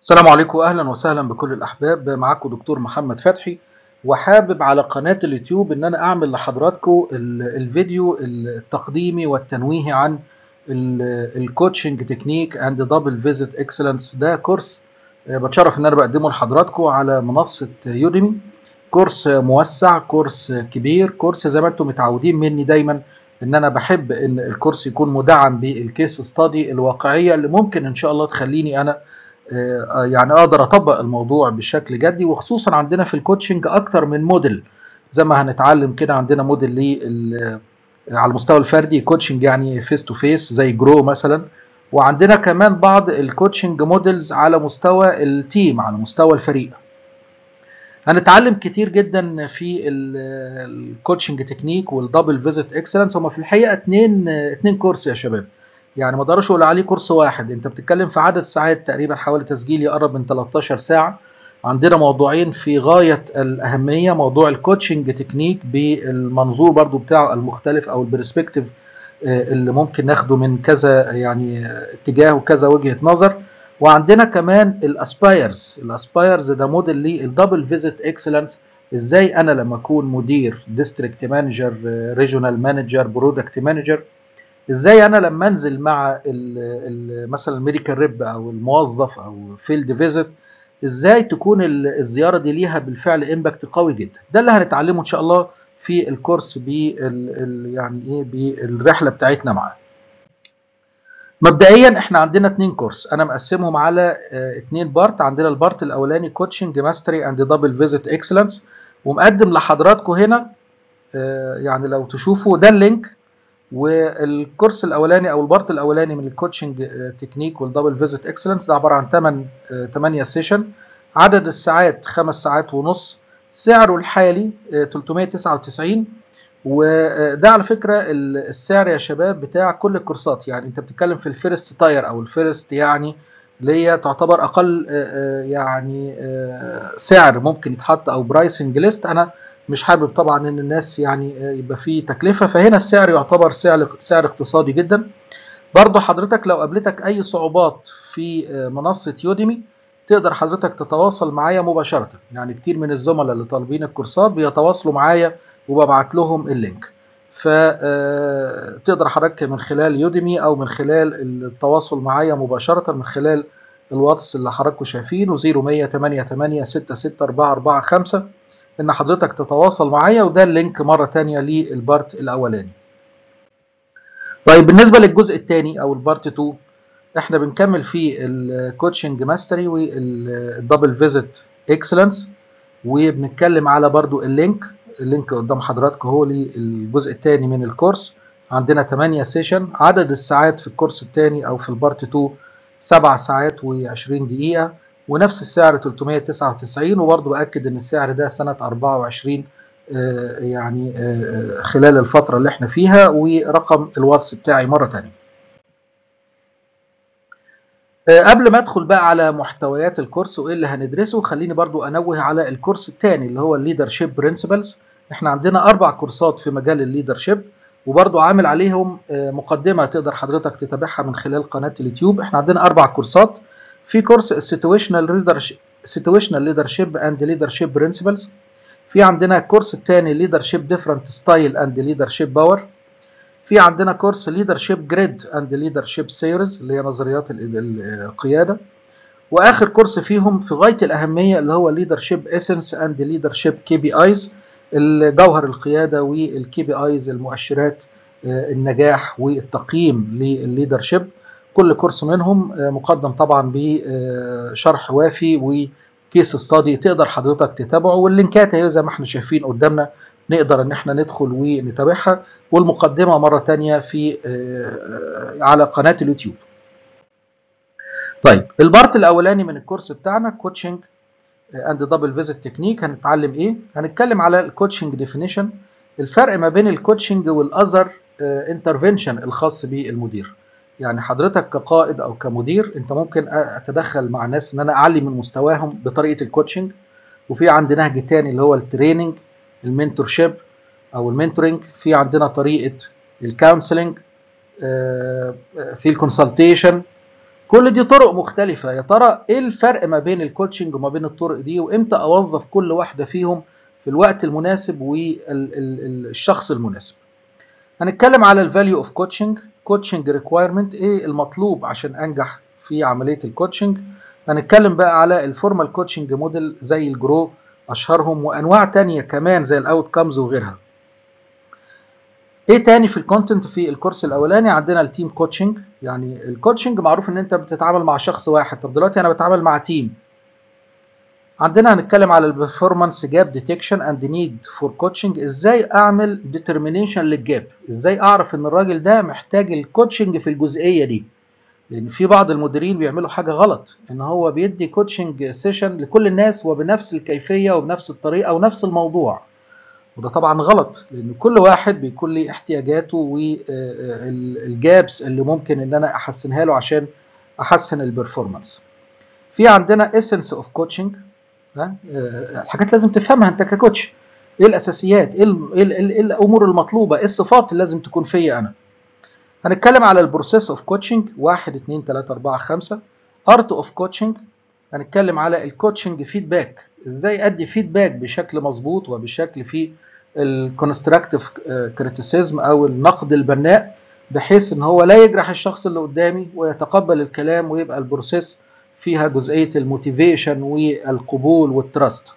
السلام عليكم واهلا وسهلا بكل الاحباب معاكم دكتور محمد فتحي وحابب على قناه اليوتيوب ان انا اعمل لحضراتكم الفيديو التقديمي والتنويهي عن الكوتشنج تكنيك اند دبل فيزيت اكسلنس ده كورس بتشرف ان انا بقدمه لحضراتكم على منصه يوديمي كورس موسع كورس كبير كورس زي ما انتم متعودين مني دايما ان انا بحب ان الكورس يكون مدعم بالكيس ستادي الواقعيه اللي ممكن ان شاء الله تخليني انا يعني اقدر اطبق الموضوع بشكل جدي وخصوصا عندنا في الكوتشنج اكتر من موديل زي ما هنتعلم كده عندنا موديل ليه على المستوى الفردي كوتشنج يعني فيس تو فيس زي جرو مثلا وعندنا كمان بعض الكوتشنج موديلز على مستوى التيم على مستوى الفريق هنتعلم كتير جدا في الكوتشنج تكنيك والدبل فيزيت اكسلنس هما في الحقيقه اتنين اتنين كورس يا شباب يعني ما اقدرش اقول عليه كورس واحد انت بتتكلم في عدد ساعات تقريبا حوالي تسجيل يقرب من 13 ساعه عندنا موضوعين في غايه الاهميه موضوع الكوتشنج تكنيك بالمنظور برضو بتاعه المختلف او البرسبكتيف اللي ممكن ناخده من كذا يعني اتجاه وكذا وجهه نظر وعندنا كمان الاسبايرز الاسبايرز ده موديل للدبل فيزيت اكسلنس ازاي انا لما اكون مدير ديستريكت مانجر ريجونال مانجر برودكت مانجر ازاي انا لما انزل مع ال ال مثلا الميديكال ريب او الموظف او فيلد فيزيت ازاي تكون الزياره دي ليها بالفعل امباكت قوي جدا ده اللي هنتعلمه ان شاء الله في الكورس بال يعني ايه بالرحله بتاعتنا معاه مبدئيا احنا عندنا اتنين كورس انا مقسمهم على اه اتنين بارت عندنا البارت الاولاني كوتشنج ماستري اند دبل فيزيت اكسلنس ومقدم لحضراتكم هنا اه يعني لو تشوفوا ده اللينك والكورس الاولاني او البارت الاولاني من الكوتشنج تكنيك والدبل فيزيت اكسلنس ده عباره عن 8 8 سيشن عدد الساعات 5 ساعات ونص سعره الحالي 399 وده على فكره السعر يا شباب بتاع كل الكورسات يعني انت بتتكلم في الفيرست تاير او الفيرست يعني اللي هي تعتبر اقل يعني سعر ممكن يتحط او برايسنج ليست انا مش حابب طبعا ان الناس يعني يبقى فيه تكلفه فهنا السعر يعتبر سعر سعر اقتصادي جدا برضه حضرتك لو قابلتك اي صعوبات في منصه يوديمي تقدر حضرتك تتواصل معايا مباشره يعني كتير من الزملاء اللي طالبين الكورسات بيتواصلوا معايا وببعت لهم اللينك فتقدر حضرتك من خلال يوديمي او من خلال التواصل معايا مباشره من خلال الواتس اللي حضراتكم شايفينه 0188 66 ان حضرتك تتواصل معايا وده اللينك مره تانية للبارت الاولاني طيب بالنسبه للجزء الثاني او البارت 2 احنا بنكمل في الكوتشنج ماستري والدبل فيزيت اكسلنس وبنتكلم على برضو اللينك اللينك قدام حضراتكم هو للجزء الثاني من الكورس عندنا 8 سيشن عدد الساعات في الكورس الثاني او في البارت 2 7 ساعات و20 دقيقه ونفس السعر 399 وبرضه باكد ان السعر ده سنه 24 يعني خلال الفتره اللي احنا فيها ورقم الواتس بتاعي مره ثانيه قبل ما ادخل بقى على محتويات الكورس وايه اللي هندرسه خليني برضو انوه على الكورس الثاني اللي هو الليدرشيب برنسبلز احنا عندنا اربع كورسات في مجال الليدرشيب وبرضو عامل عليهم مقدمه تقدر حضرتك تتابعها من خلال قناه اليوتيوب احنا عندنا اربع كورسات في كورس السيتويشنال ليدرشيب سيتويشنال ليدرشيب اند ليدرشيب برنسبلز في عندنا الكورس الثاني ليدرشيب ديفرنت ستايل اند ليدرشيب باور في عندنا كورس ليدرشيب جريد اند ليدرشيب سيريز اللي هي نظريات القياده واخر كورس فيهم في غايه الاهميه اللي هو ليدرشيب اسنس اند ليدرشيب كي بي ايز الجوهر القياده والكي بي ايز المؤشرات النجاح والتقييم للليدرشيب كل كورس منهم مقدم طبعا بشرح وافي وكيس ستادي تقدر حضرتك تتابعه واللينكات اهي زي ما احنا شايفين قدامنا نقدر ان احنا ندخل ونتابعها والمقدمه مره تانية في على قناه اليوتيوب طيب البارت الاولاني من الكورس بتاعنا كوتشنج اند دبل فيزيت تكنيك هنتعلم ايه هنتكلم على الكوتشنج ديفينيشن الفرق ما بين الكوتشنج والاذر انترفنشن الخاص بالمدير يعني حضرتك كقائد او كمدير انت ممكن اتدخل مع الناس ان انا اعلي من مستواهم بطريقه الكوتشنج وفي عندي نهج تاني اللي هو التريننج المنتور شيب او المنتورنج في عندنا طريقه الكونسلنج في الكونسلتيشن كل دي طرق مختلفة يا ترى ايه الفرق ما بين الكوتشنج وما بين الطرق دي وامتى اوظف كل واحدة فيهم في الوقت المناسب والشخص المناسب هنتكلم على الفاليو اوف كوتشنج كوتشنج ريكوايرمنت ايه المطلوب عشان انجح في عملية الكوتشنج هنتكلم بقى على الفورمال كوتشنج موديل زي الجرو اشهرهم وانواع تانية كمان زي الاوت كامز وغيرها ايه تاني في الكونتنت في الكورس الاولاني عندنا التيم كوتشنج يعني الكوتشنج معروف ان انت بتتعامل مع شخص واحد طب دلوقتي انا بتعامل مع تيم عندنا هنتكلم على البرفورمانس جاب ديتكشن اند نيد فور كوتشنج ازاي اعمل ديترمينيشن للجاب ازاي اعرف ان الراجل ده محتاج الكوتشنج في الجزئيه دي لان في بعض المديرين بيعملوا حاجه غلط ان هو بيدي كوتشنج سيشن لكل الناس وبنفس الكيفيه وبنفس الطريقه ونفس الموضوع وده طبعا غلط لان كل واحد بيكون ليه احتياجاته والجابس اللي ممكن ان انا احسنها له عشان احسن البرفورمانس في عندنا اسنس اوف كوتشنج الحاجات لازم تفهمها انت ككوتش ايه الاساسيات ايه, ال إيه, ال إيه الامور المطلوبه ايه الصفات اللي لازم تكون فيا انا هنتكلم على البروسيس اوف كوتشنج 1 2 3 4 5 ارت اوف كوتشنج هنتكلم على الكوتشنج فيدباك ازاي ادي فيدباك بشكل مظبوط وبشكل فيه الكونستراكتيف كريتيسيزم او النقد البناء بحيث ان هو لا يجرح الشخص اللي قدامي ويتقبل الكلام ويبقى البروسيس فيها جزئيه الموتيفيشن والقبول والتراست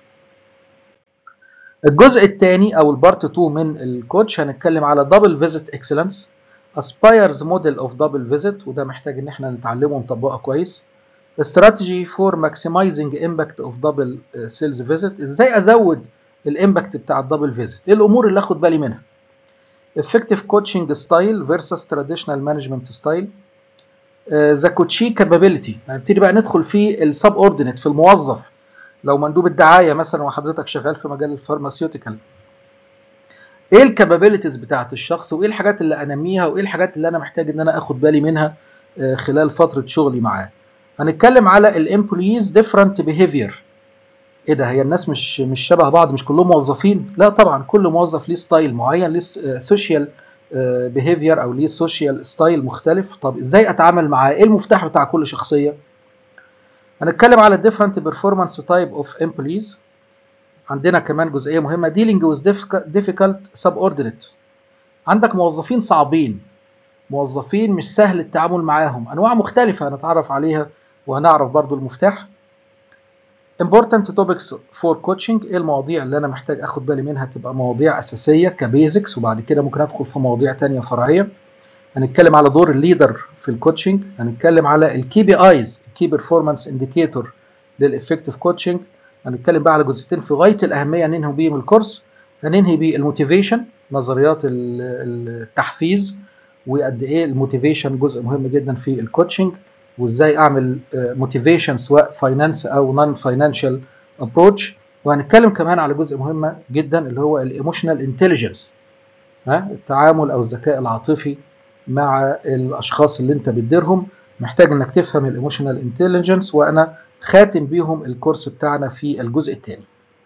الجزء الثاني او البارت 2 من الكوتش هنتكلم على دبل فيزيت اكسلنس اسبايرز موديل اوف دبل فيزيت وده محتاج ان احنا نتعلمه ونطبقه كويس استراتيجي فور ماكسمايزنج امباكت اوف دبل سيلز فيزيت ازاي ازود الامباكت بتاع الدبل فيزيت ايه الامور اللي اخد بالي منها effective coaching style versus traditional management style ذا كوتشي كابابيلتي هنبتدي بقى ندخل في السب اوردينيت في الموظف لو مندوب الدعايه مثلا وحضرتك شغال في مجال الفارماسيوتيكال ايه الكابابيلتيز بتاعت الشخص وايه الحاجات اللي انميها وايه الحاجات اللي انا محتاج ان انا اخد بالي منها خلال فتره شغلي معاه هنتكلم على الامبلويز ديفرنت بيهيفير ايه ده هي الناس مش مش شبه بعض مش كلهم موظفين لا طبعا كل موظف ليه ستايل معين ليه سوشيال بيهيفير او ليه سوشيال ستايل مختلف طب ازاي اتعامل معاه ايه المفتاح بتاع كل شخصيه هنتكلم على different performance type of employees عندنا كمان جزئيه مهمه dealing with difficult subordinate عندك موظفين صعبين موظفين مش سهل التعامل معاهم انواع مختلفه هنتعرف عليها وهنعرف برضو المفتاح important topics for coaching ايه المواضيع اللي انا محتاج اخد بالي منها تبقى مواضيع اساسيه كبيزكس وبعد كده ممكن ادخل في مواضيع تانية فرعيه هنتكلم على دور الليدر في الكوتشنج هنتكلم على الكي بي ايز الكي بيرفورمانس انديكيتور للافكتيف كوتشنج هنتكلم بقى على جزئيتين في غايه الاهميه ننهي بيهم الكورس هننهي بالموتيفيشن نظريات التحفيز وقد ايه الموتيفيشن جزء مهم جدا في الكوتشنج وازاي اعمل موتيفيشن سواء فاينانس او نون فاينانشال ابروتش وهنتكلم كمان على جزء مهم جدا اللي هو الايموشنال انتليجنس التعامل او الذكاء العاطفي مع الاشخاص اللي انت بتديرهم محتاج انك تفهم الايموشنال انتليجنس وانا خاتم بيهم الكورس بتاعنا في الجزء الثاني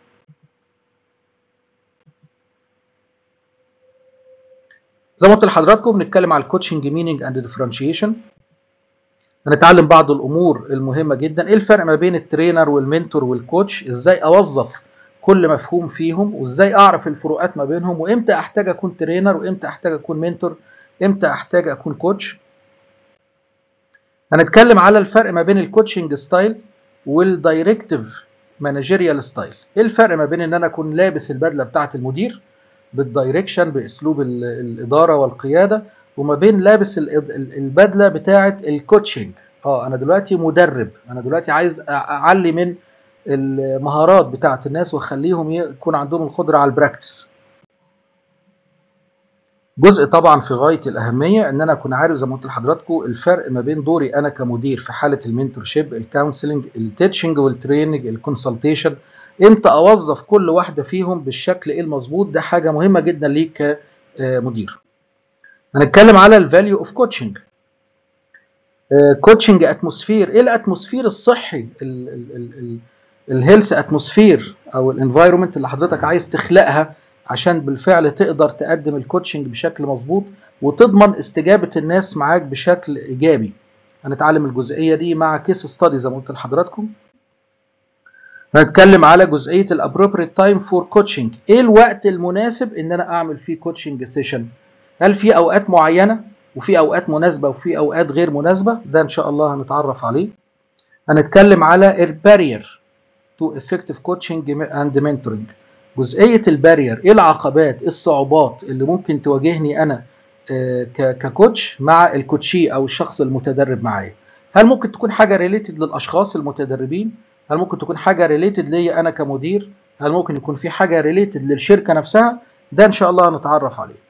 زي ما قلت لحضراتكم بنتكلم على الكوتشنج مينينج اند ديفرنشيشن هنتعلم بعض الامور المهمه جدا ايه الفرق ما بين الترينر والمنتور والكوتش ازاي اوظف كل مفهوم فيهم وازاي اعرف الفروقات ما بينهم وامتى احتاج اكون ترينر وامتى احتاج اكون منتور امتى احتاج اكون كوتش هنتكلم على الفرق ما بين الكوتشنج ستايل والدايركتيف مانجيريال ستايل ايه الفرق ما بين ان انا اكون لابس البدله بتاعه المدير بالدايركشن باسلوب الاداره والقياده وما بين لابس البدله بتاعه الكوتشنج اه انا دلوقتي مدرب انا دلوقتي عايز اعلي من المهارات بتاعه الناس واخليهم يكون عندهم القدره على البراكتس جزء طبعا في غايه الاهميه ان انا اكون عارف زي ما قلت لحضراتكم الفرق ما بين دوري انا كمدير في حاله المنتور شيب الكونسلنج التيتشنج والتريننج الكونسلتيشن امتى اوظف كل واحده فيهم بالشكل ايه المظبوط ده حاجه مهمه جدا ليك كمدير هنتكلم على الفاليو اوف كوتشنج كوتشنج اتموسفير ايه الاتموسفير الصحي الهيلث اتموسفير او الانفايرمنت اللي حضرتك عايز تخلقها عشان بالفعل تقدر تقدم الكوتشنج بشكل مظبوط وتضمن استجابه الناس معاك بشكل ايجابي هنتعلم الجزئيه دي مع كيس ستادي زي ما قلت لحضراتكم هنتكلم على جزئيه الابروبريت تايم فور كوتشنج ايه الوقت المناسب ان انا اعمل فيه كوتشنج سيشن هل في اوقات معينه وفي اوقات مناسبه وفي اوقات غير مناسبه ده ان شاء الله هنتعرف عليه هنتكلم على البارير تو effective coaching and mentoring جزئيه البارير ايه العقبات ايه الصعوبات اللي ممكن تواجهني انا ككوتش مع الكوتشي او الشخص المتدرب معايا هل ممكن تكون حاجه ريليتد للاشخاص المتدربين هل ممكن تكون حاجه ريليتد ليا انا كمدير هل ممكن يكون في حاجه ريليتد للشركه نفسها ده ان شاء الله هنتعرف عليه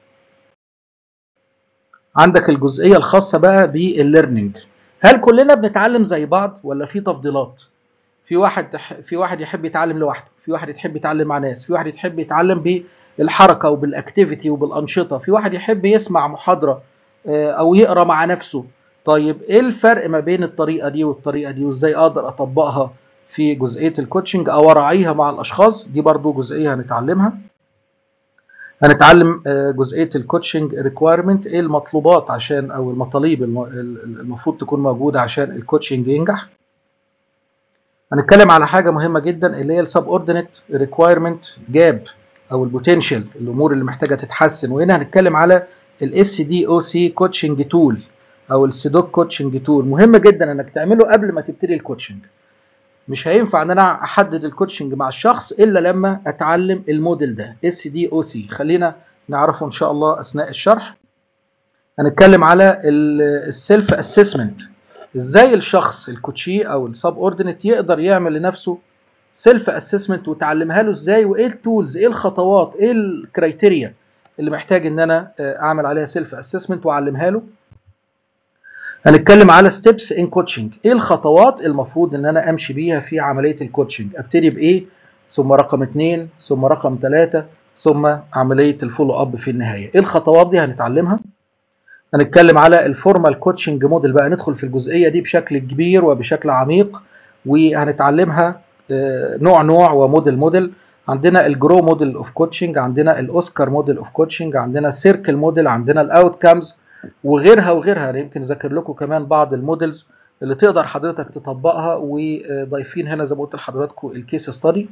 عندك الجزئيه الخاصه بقى بالليرنينج هل كلنا بنتعلم زي بعض ولا في تفضيلات في واحد في واحد يحب يتعلم لوحده في واحد يحب يتعلم مع ناس في واحد يحب يتعلم بالحركه وبالاكتيفيتي وبالانشطه في واحد يحب يسمع محاضره او يقرا مع نفسه طيب ايه الفرق ما بين الطريقه دي والطريقه دي وازاي اقدر اطبقها في جزئيه الكوتشنج او اراعيها مع الاشخاص دي برضو جزئيه هنتعلمها هنتعلم جزئيه الكوتشنج ريكويرمنت ايه المطلوبات عشان او المطالب المفروض تكون موجوده عشان الكوتشنج ينجح هنتكلم على حاجه مهمه جدا اللي هي السب اوردينيت ريكويرمنت جاب او البوتنشال الامور اللي محتاجه تتحسن وهنا هنتكلم على الاس دي او سي كوتشنج تول او السيدوك كوتشنج تول مهم جدا انك تعمله قبل ما تبتدي الكوتشنج مش هينفع ان انا احدد الكوتشنج مع الشخص الا لما اتعلم الموديل ده اس دي او سي خلينا نعرفه ان شاء الله اثناء الشرح هنتكلم على السيلف اسسمنت ازاي الشخص الكوتشي او السب اوردينيت يقدر يعمل لنفسه سيلف اسسمنت وتعلمها له ازاي وايه التولز ايه الخطوات ايه الكرايتيريا اللي محتاج ان انا اعمل عليها سيلف اسسمنت واعلمها له هنتكلم على ستيبس ان كوتشنج ايه الخطوات المفروض ان انا امشي بيها في عمليه الكوتشنج ابتدي بايه ثم رقم اثنين ثم رقم ثلاثة ثم عمليه الفولو اب في النهايه ايه الخطوات دي هنتعلمها هنتكلم على الفورمال كوتشنج موديل بقى ندخل في الجزئيه دي بشكل كبير وبشكل عميق وهنتعلمها نوع نوع وموديل موديل عندنا الجرو موديل اوف كوتشنج عندنا الاوسكار موديل اوف كوتشنج عندنا السيركل موديل عندنا الاوت كامز وغيرها وغيرها يمكن اذكر لكم كمان بعض الموديلز اللي تقدر حضرتك تطبقها وضايفين هنا زي ما قلت لحضراتكم الكيس ستادي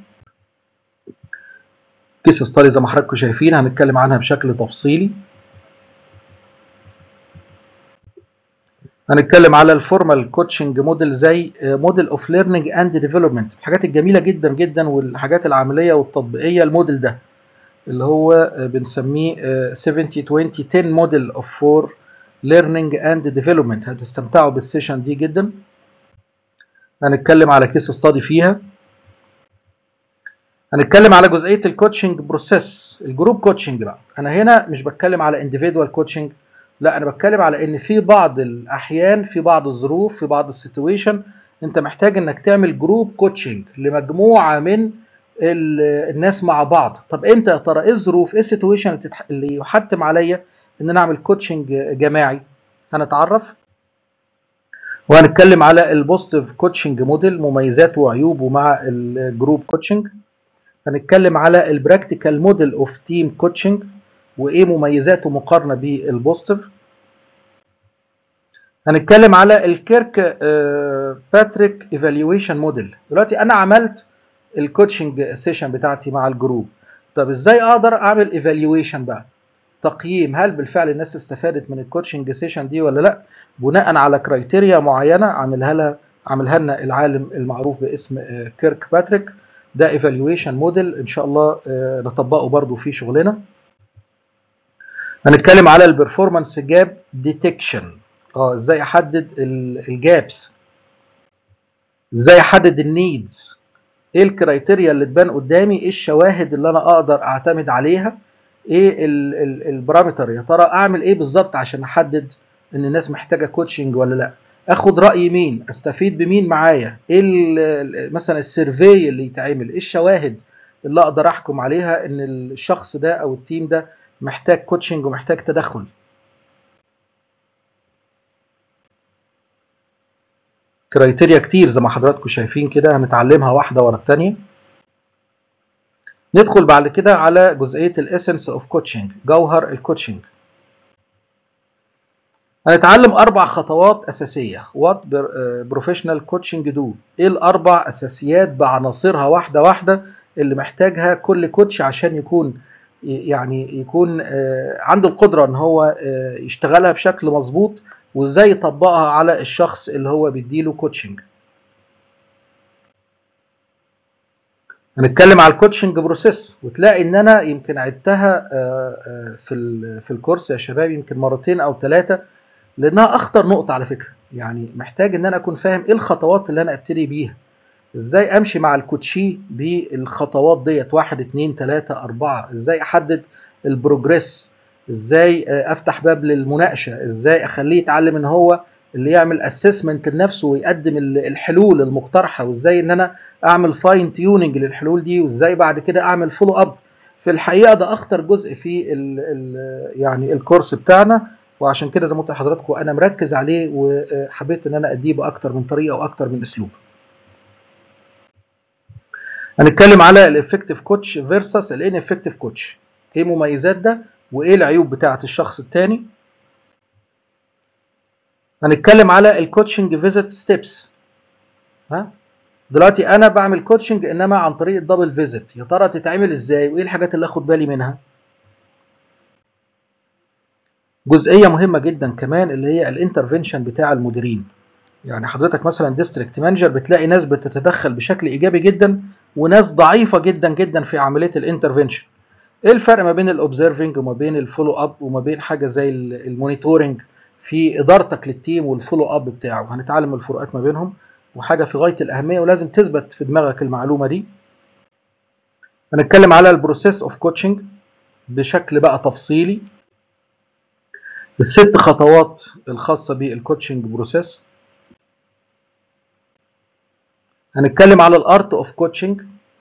كيس ستادي زي ما حضراتكم شايفين هنتكلم عنها بشكل تفصيلي هنتكلم على الفورمال كوتشنج موديل زي موديل اوف ليرنينج اند ديفلوبمنت الحاجات الجميله جدا جدا والحاجات العمليه والتطبيقيه الموديل ده اللي هو بنسميه 70 20 10 موديل اوف فور ليرنينج اند ديفلوبمنت هتستمتعوا بالسيشن دي جدا هنتكلم على كيس ستادي فيها هنتكلم على جزئيه الكوتشنج بروسيس الجروب كوتشنج بقى انا هنا مش بتكلم على انديفيدوال كوتشنج لا انا بتكلم على ان في بعض الاحيان في بعض الظروف في بعض السيتويشن انت محتاج انك تعمل جروب كوتشنج لمجموعه من الناس مع بعض طب امتى يا ترى ايه الظروف ايه السيتويشن اللي يحتم عليا ان انا اعمل كوتشنج جماعي هنتعرف وهنتكلم على البوزيتيف كوتشنج موديل مميزاته وعيوبه مع الجروب كوتشنج هنتكلم على البراكتيكال موديل اوف تيم كوتشنج وايه مميزاته مقارنه بالبوزيتيف هنتكلم على الكيرك باتريك ايفالويشن موديل دلوقتي انا عملت الكوتشنج سيشن بتاعتي مع الجروب طب ازاي اقدر اعمل ايفالويشن بقى تقييم هل بالفعل الناس استفادت من الكوتشنج سيشن دي ولا لا بناء على كرايتيريا معينه عاملها لها عاملها لنا العالم المعروف باسم كيرك باتريك ده ايفالويشن موديل ان شاء الله نطبقه برضو في شغلنا هنتكلم على البرفورمانس جاب ديتكشن اه ازاي احدد الجابس ازاي احدد النيدز ايه الكرايتيريا اللي تبان قدامي ايه الشواهد اللي انا اقدر اعتمد عليها ايه البارامتر يا ترى اعمل ايه بالظبط عشان احدد ان الناس محتاجه كوتشنج ولا لا اخد راي مين استفيد بمين معايا ايه مثلا السيرفي اللي يتعمل ايه الشواهد اللي اقدر احكم عليها ان الشخص ده او التيم ده محتاج كوتشنج ومحتاج تدخل كرايتيريا كتير زي ما حضراتكم شايفين كده هنتعلمها واحده ورا الثانيه ندخل بعد كده على جزئيه الاسنس اوف كوتشنج جوهر الكوتشنج هنتعلم اربع خطوات اساسيه وات بروفيشنال كوتشنج دو ايه الاربع اساسيات بعناصرها واحده واحده اللي محتاجها كل كوتش عشان يكون يعني يكون عنده القدره ان هو يشتغلها بشكل مظبوط وازاي يطبقها على الشخص اللي هو بيديله كوتشنج هنتكلم على الكوتشنج بروسيس وتلاقي ان انا يمكن عدتها في في الكورس يا شباب يمكن مرتين او ثلاثه لانها اخطر نقطه على فكره يعني محتاج ان انا اكون فاهم ايه الخطوات اللي انا ابتدي بيها ازاي امشي مع الكوتشي بالخطوات ديت واحد اتنين تلاته اربعه ازاي احدد البروجريس ازاي افتح باب للمناقشه ازاي اخليه يتعلم ان هو اللي يعمل اسسمنت لنفسه ويقدم الحلول المقترحه وازاي ان انا اعمل فاين تيوننج للحلول دي وازاي بعد كده اعمل فولو اب في الحقيقه ده اخطر جزء في ال ال يعني الكورس بتاعنا وعشان كده زي ما قلت لحضراتكم انا مركز عليه وحبيت ان انا اديه باكتر من طريقه واكتر من اسلوب هنتكلم على الافكتيف كوتش فيرسس الان افكتيف كوتش ايه مميزات ده وايه العيوب بتاعه الشخص الثاني هنتكلم على الكوتشنج فيزيت ستيبس ها دلوقتي انا بعمل كوتشنج انما عن طريق الدبل فيزيت يا ترى تتعمل ازاي وايه الحاجات اللي اخد بالي منها جزئيه مهمه جدا كمان اللي هي الانترفنشن بتاع المديرين يعني حضرتك مثلا ديستريكت مانجر بتلاقي ناس بتتدخل بشكل ايجابي جدا وناس ضعيفه جدا جدا في عمليه الانترفنشن ايه الفرق ما بين الاوبزرفنج وما بين الفولو اب وما بين حاجه زي المونيتورنج في ادارتك للتيم والفولو اب بتاعه هنتعلم الفروقات ما بينهم وحاجه في غايه الاهميه ولازم تثبت في دماغك المعلومه دي هنتكلم على البروسيس اوف كوتشنج بشكل بقى تفصيلي الست خطوات الخاصه بالكوتشنج بروسيس هنتكلم على الارت اوف كوتشنج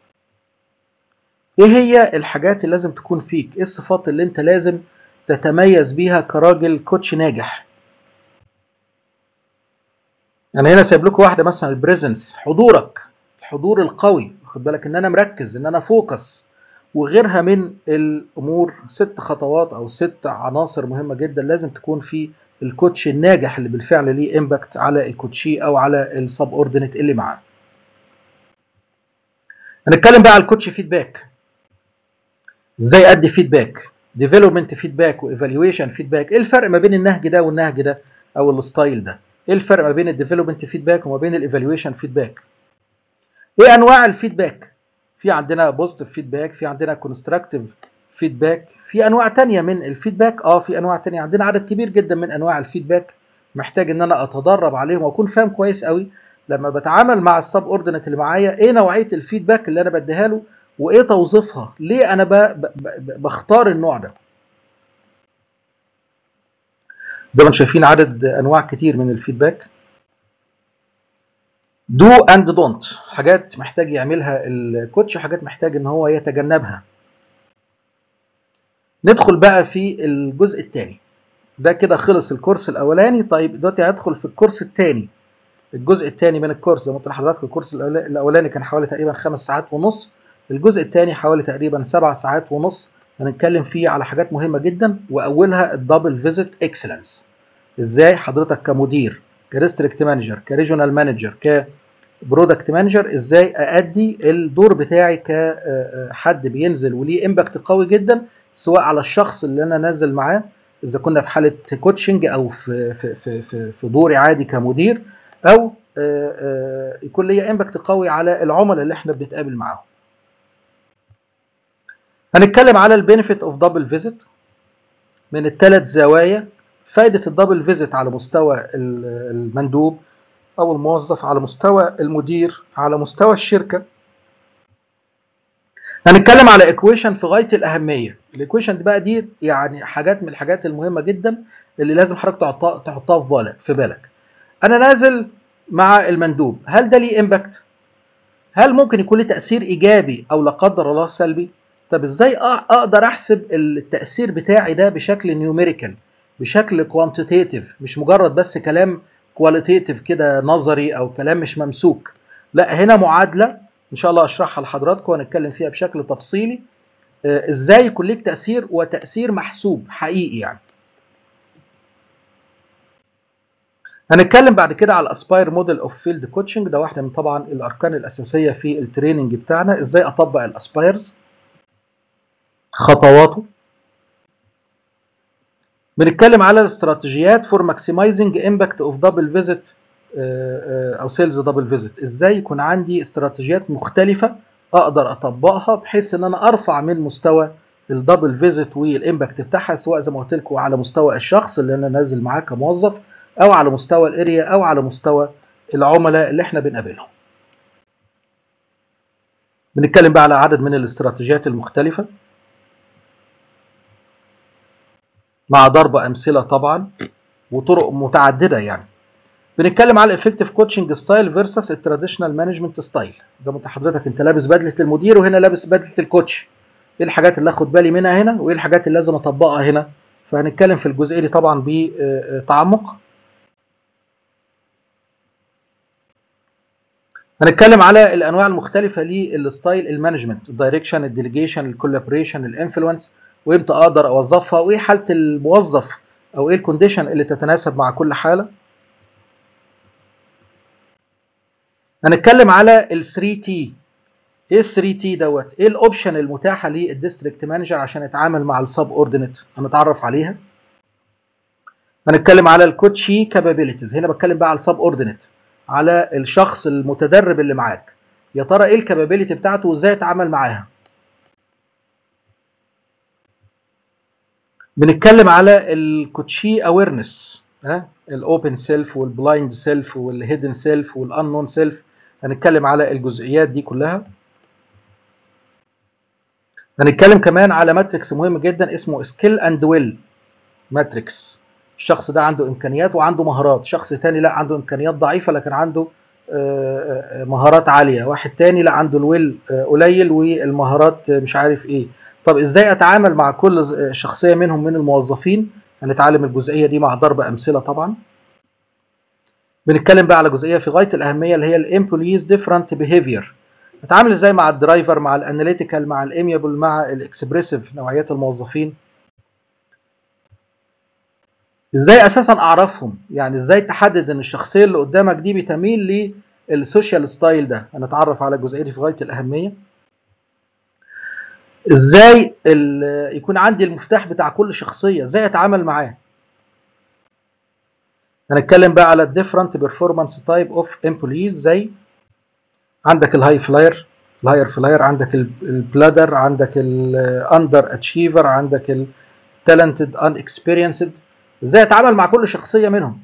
ايه هي الحاجات اللي لازم تكون فيك ايه الصفات اللي انت لازم تتميز بيها كراجل كوتش ناجح انا يعني هنا سايب لكم واحده مثلا البريزنس حضورك الحضور القوي واخد بالك ان انا مركز ان انا فوكس وغيرها من الامور ست خطوات او ست عناصر مهمه جدا لازم تكون في الكوتش الناجح اللي بالفعل ليه امباكت على الكوتشي او على السب اوردينيت اللي معاه هنتكلم بقى على الكوتش فيدباك ازاي ادي فيدباك ديفلوبمنت فيدباك وايفالويشن فيدباك ايه الفرق ما بين النهج ده والنهج ده او الستايل ده ايه الفرق ما بين الديفلوبمنت فيدباك وما بين الايفالويشن فيدباك ايه انواع الفيدباك في عندنا بوزيتيف فيدباك في عندنا كونستراكتيف فيدباك في انواع تانية من الفيدباك اه في انواع تانية عندنا عدد كبير جدا من انواع الفيدباك محتاج ان انا اتدرب عليهم واكون فاهم كويس قوي لما بتعامل مع السب اوردينيت اللي معايا ايه نوعيه الفيدباك اللي انا بديها له وايه توظيفها ليه انا ب ب ب بختار النوع ده زي ما انتم شايفين عدد انواع كتير من الفيدباك دو اند دونت حاجات محتاج يعملها الكوتش وحاجات محتاج ان هو يتجنبها ندخل بقى في الجزء الثاني ده كده خلص الكورس الاولاني طيب دلوقتي هدخل في الكورس الثاني الجزء الثاني من الكورس زي ما قلت لحضراتكم الكورس الاولاني كان حوالي تقريبا خمس ساعات ونص الجزء الثاني حوالي تقريبا سبع ساعات ونص هنتكلم فيه على حاجات مهمه جدا واولها الدبل فيزيت اكسلنس ازاي حضرتك كمدير كديستريكت مانجر كريجونال مانجر كبرودكت مانجر ازاي اادي الدور بتاعي كحد بينزل وليه امباكت قوي جدا سواء على الشخص اللي انا نازل معاه اذا كنا في حاله كوتشنج او في في في في, في دوري عادي كمدير او يكون ليا امباكت قوي على العملاء اللي احنا بنتقابل معاهم هنتكلم على البينفيت اوف دبل فيزيت من الثلاث زوايا فائدة الدبل فيزيت على مستوى المندوب أو الموظف على مستوى المدير على مستوى الشركة هنتكلم على ايكويشن في غاية الأهمية الايكويشن دي بقى دي يعني حاجات من الحاجات المهمة جدا اللي لازم حضرتك تحطها تحطها في بالك في بالك أنا نازل مع المندوب هل ده ليه امباكت؟ هل ممكن يكون له تأثير إيجابي أو لا قدر الله سلبي؟ طب ازاي اقدر احسب التأثير بتاعي ده بشكل نيوميريكال بشكل كوانتيتيف مش مجرد بس كلام كواليتيتيف كده نظري او كلام مش ممسوك لا هنا معادله ان شاء الله اشرحها لحضراتكم وهنتكلم فيها بشكل تفصيلي آه ازاي يكون ليك تاثير وتاثير محسوب حقيقي يعني هنتكلم بعد كده على الاسباير موديل اوف فيلد كوتشنج ده واحده من طبعا الاركان الاساسيه في التريننج بتاعنا ازاي اطبق الاسبايرز خطواته بنتكلم على الاستراتيجيات فور ماكسمايزنج امباكت اوف دبل فيزيت او سيلز دبل فيزيت ازاي يكون عندي استراتيجيات مختلفه اقدر اطبقها بحيث ان انا ارفع من مستوى الدبل فيزيت والامباكت بتاعها سواء زي ما قلت لكم على مستوى الشخص اللي انا نازل معاه كموظف او على مستوى الاريا او على مستوى العملاء اللي احنا بنقابلهم بنتكلم بقى على عدد من الاستراتيجيات المختلفة مع ضرب أمثلة طبعا وطرق متعددة يعني بنتكلم على الافكتيف كوتشنج ستايل فيرسس التراديشنال مانجمنت ستايل زي ما انت حضرتك انت لابس بدله المدير وهنا لابس بدله الكوتش ايه الحاجات اللي اخد بالي منها هنا وايه الحاجات اللي لازم اطبقها هنا فهنتكلم في الجزئيه دي طبعا بتعمق هنتكلم على الانواع المختلفه للستايل المانجمنت الدايركشن الديليجيشن الكولابريشن الانفلونس وامتى اقدر اوظفها وايه حاله الموظف او ايه الكونديشن اللي تتناسب مع كل حاله هنتكلم على ال 3 تي ايه ال 3 تي دوت ايه الاوبشن المتاحه للديستريكت مانجر عشان يتعامل مع السب اوردينيت هنتعرف عليها هنتكلم على الكوتشي كابابيلتيز هنا بتكلم بقى على السب اوردينيت على الشخص المتدرب اللي معاك يا ترى ايه الكابابيلتي بتاعته وازاي اتعامل معاها بنتكلم على الكوتشي اويرنس ها الاوبن سيلف والبلايند سيلف والهيدن سيلف والانون سيلف هنتكلم على الجزئيات دي كلها هنتكلم كمان على ماتريكس مهم جدا اسمه سكيل اند ويل ماتريكس الشخص ده عنده امكانيات وعنده مهارات شخص تاني لا عنده امكانيات ضعيفه لكن عنده مهارات عاليه واحد تاني لا عنده الويل قليل والمهارات مش عارف ايه طب ازاي اتعامل مع كل شخصيه منهم من الموظفين هنتعلم الجزئيه دي مع ضرب امثله طبعا بنتكلم بقى على جزئيه في غايه الاهميه اللي هي الامبلويز ديفرنت بيهيفير اتعامل ازاي مع الدرايفر مع الاناليتيكال مع الاميبل مع الاكسبريسيف نوعيات الموظفين ازاي اساسا اعرفهم يعني ازاي تحدد ان الشخصيه اللي قدامك دي بتميل للسوشيال ستايل ده هنتعرف على الجزئيه دي في غايه الاهميه ازاي يكون عندي المفتاح بتاع كل شخصيه ازاي اتعامل معاه هنتكلم بقى على الديفرنت بيرفورمانس تايب اوف امبلويز زي عندك الهاي فلاير الهاير فلاير عندك البلادر عندك الاندر اتشيفر عندك التالنتد ان اكسبيرينسد ازاي اتعامل مع كل شخصيه منهم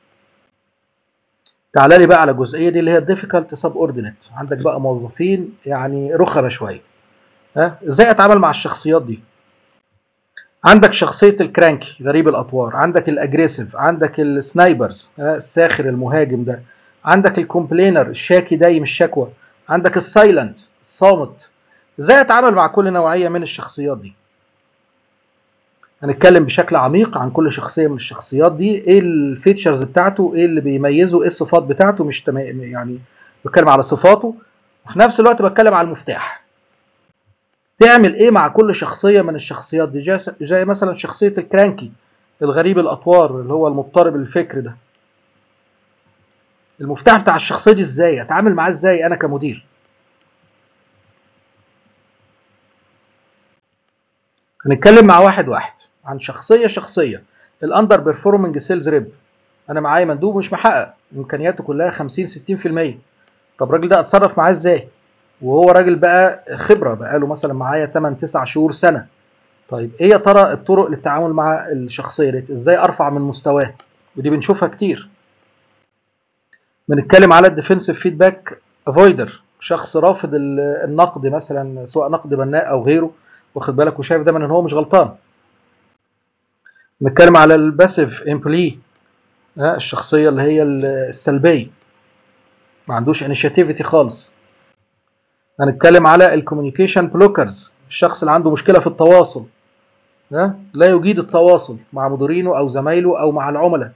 تعالى لي بقى على الجزئيه دي اللي هي الديفيكالت سب اوردينيت عندك بقى موظفين يعني رخمه شويه ها ازاي اتعامل مع الشخصيات دي عندك شخصيه الكرانكي غريب الاطوار عندك الاجريسيف عندك السنايبرز الساخر المهاجم ده عندك الكومبلينر الشاكي دايم الشكوى عندك السايلنت الصامت ازاي اتعامل مع كل نوعيه من الشخصيات دي هنتكلم بشكل عميق عن كل شخصيه من الشخصيات دي ايه الفيتشرز بتاعته ايه اللي بيميزه ايه الصفات بتاعته مش تم... يعني بتكلم على صفاته وفي نفس الوقت بتكلم على المفتاح تعمل ايه مع كل شخصيه من الشخصيات دي جاي, جاي مثلا شخصيه الكرانكي الغريب الاطوار اللي هو المضطرب الفكر ده المفتاح بتاع الشخصيه دي ازاي اتعامل معاه ازاي انا كمدير هنتكلم مع واحد واحد عن شخصيه شخصيه الاندر بيرفورمنج سيلز ريب انا معايا مندوب مش محقق امكانياته كلها 50 60% طب الراجل ده اتصرف معاه ازاي وهو راجل بقى خبره بقى له مثلا معايا 8 9 شهور سنه طيب ايه يا ترى الطرق للتعامل مع الشخصيه ديت ازاي ارفع من مستواه ودي بنشوفها كتير بنتكلم على الديفنسيف فيدباك افويدر شخص رافض النقد مثلا سواء نقد بناء او غيره واخد بالك وشايف دايما ان هو مش غلطان نتكلم على الباسيف امبلي الشخصيه اللي هي السلبيه ما عندوش انيشيتيفيتي خالص هنتكلم على الكوميونيكيشن بلوكرز الشخص اللي عنده مشكله في التواصل لا يجيد التواصل مع مديرينه او زمايله او مع العملاء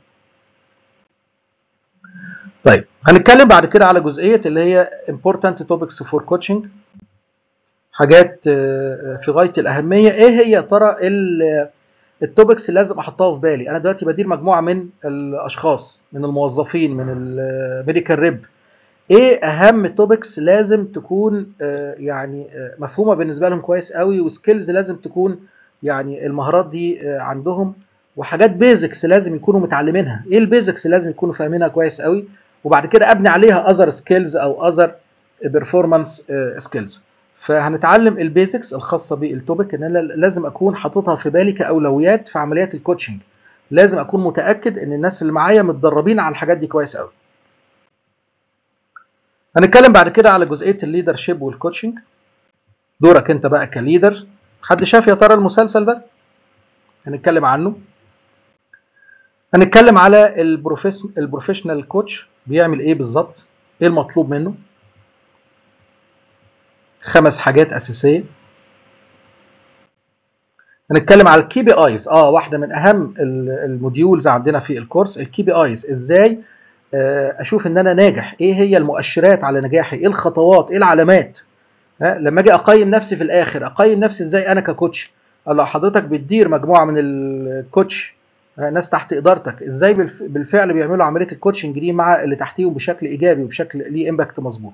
طيب هنتكلم بعد كده على جزئيه اللي هي important topics for coaching حاجات في غايه الاهميه ايه هي ترى التوبكس اللي لازم احطها في بالي انا دلوقتي بدير مجموعه من الاشخاص من الموظفين من الميديكال ريب ايه اهم توبكس لازم تكون آه، يعني آه، مفهومه بالنسبه لهم كويس قوي وسكيلز لازم تكون يعني المهارات دي آه، عندهم وحاجات بيزكس لازم يكونوا متعلمينها ايه البيزكس لازم يكونوا فاهمينها كويس قوي وبعد كده ابني عليها اذر سكيلز او اذر بيرفورمانس سكيلز فهنتعلم البيزكس الخاصه بالتوبيك ان انا لازم اكون حاططها في بالي كاولويات في عمليات الكوتشنج لازم اكون متاكد ان الناس اللي معايا متدربين على الحاجات دي كويس قوي هنتكلم بعد كده على جزئيه الليدرشيب والكوتشنج دورك انت بقى كليدر حد شاف يا ترى المسلسل ده هنتكلم عنه هنتكلم على البروفيشنال كوتش بيعمل ايه بالظبط ايه المطلوب منه خمس حاجات اساسيه هنتكلم على الكي بي ايز اه واحده من اهم الموديولز عندنا في الكورس الكي بي ايز ازاي آه، اشوف ان انا ناجح ايه هي المؤشرات على نجاحي ايه الخطوات ايه العلامات ها لما اجي اقيم نفسي في الاخر اقيم نفسي ازاي انا ككوتش الله حضرتك بتدير مجموعه من الكوتش ناس تحت ادارتك ازاي بالفعل بيعملوا عمليه الكوتشنج دي مع اللي تحتيهم بشكل ايجابي وبشكل ليه امباكت مظبوط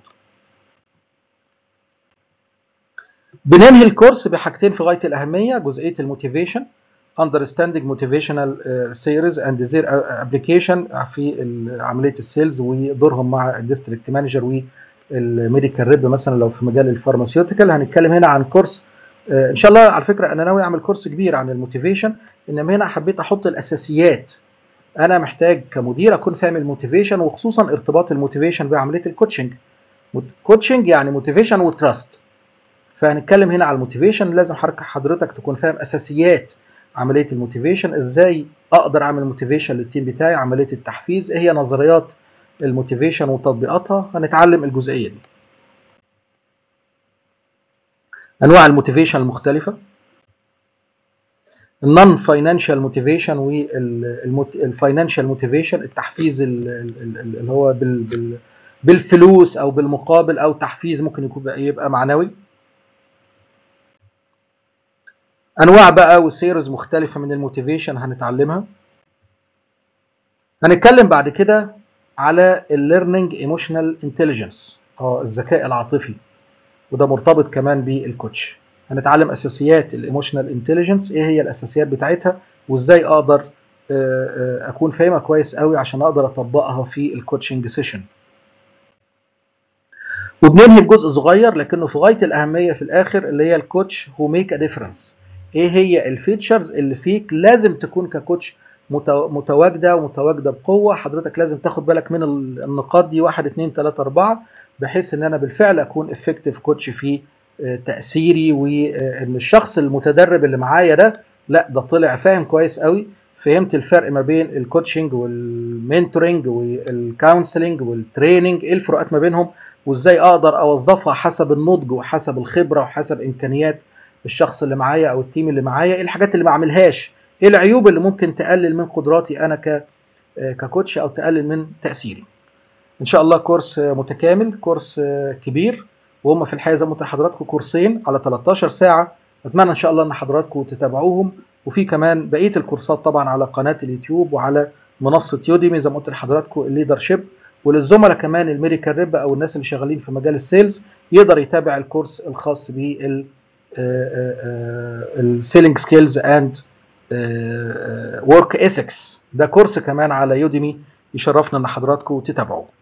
بننهي الكورس بحاجتين في غايه الاهميه جزئيه الموتيفيشن understanding motivational series and their application في عمليه السيلز ودورهم مع الديستريكت مانجر والميديكال ريب مثلا لو في مجال الفارماسيوتيكال هنتكلم هنا عن كورس ان شاء الله على فكره انا ناوي اعمل كورس كبير عن الموتيفيشن انما هنا حبيت احط الاساسيات انا محتاج كمدير اكون فاهم الموتيفيشن وخصوصا ارتباط الموتيفيشن بعمليه الكوتشنج كوتشنج يعني موتيفيشن وتراست فهنتكلم هنا على الموتيفيشن لازم حضرتك تكون فاهم اساسيات عمليه الموتيفيشن ازاي اقدر اعمل موتيفيشن للتيم بتاعي عمليه التحفيز ايه هي نظريات الموتيفيشن وتطبيقاتها هنتعلم الجزئيه دي انواع الموتيفيشن المختلفه النون فاينانشال موتيفيشن والفاينانشال موتيفيشن التحفيز اللي هو بالفلوس او بالمقابل او تحفيز ممكن يكون يبقى معنوي انواع بقى وسيرز مختلفه من الموتيفيشن هنتعلمها هنتكلم بعد كده على الليرنينج ايموشنال انتليجنس اه الذكاء العاطفي وده مرتبط كمان بالكوتش هنتعلم اساسيات الايموشنال انتليجنس ايه هي الاساسيات بتاعتها وازاي اقدر اكون فاهمها كويس قوي عشان اقدر اطبقها في الكوتشنج سيشن وبننهي بجزء صغير لكنه في غايه الاهميه في الاخر اللي هي الكوتش هو ميك ا ديفرنس ايه هي الفيتشرز اللي فيك لازم تكون ككوتش متواجده ومتواجده بقوه حضرتك لازم تاخد بالك من النقاط دي 1 2 3 4 بحيث ان انا بالفعل اكون افكتيف كوتش في تاثيري وان الشخص المتدرب اللي معايا ده لا ده طلع فاهم كويس قوي فهمت الفرق ما بين الكوتشنج والمنتورنج والكونسلنج والتريننج ايه الفروقات ما بينهم وازاي اقدر اوظفها حسب النضج وحسب الخبره وحسب امكانيات الشخص اللي معايا او التيم اللي معايا ايه الحاجات اللي ما اعملهاش ايه العيوب اللي ممكن تقلل من قدراتي انا ك ككوتش او تقلل من تاثيري ان شاء الله كورس متكامل كورس كبير وهم في الحقيقه زي ما قلت لحضراتكم كورسين على 13 ساعه اتمنى ان شاء الله ان حضراتكم تتابعوهم وفي كمان بقيه الكورسات طبعا على قناه اليوتيوب وعلى منصه يوديمي زي ما قلت لحضراتكم الليدر شيب وللزملاء كمان الميديكال ريب او الناس اللي شغالين في مجال السيلز يقدر يتابع الكورس الخاص بال السيلينج سكيلز اند ورك ايثكس ده كورس كمان على يوديمي يشرفنا ان حضراتكم تتابعوه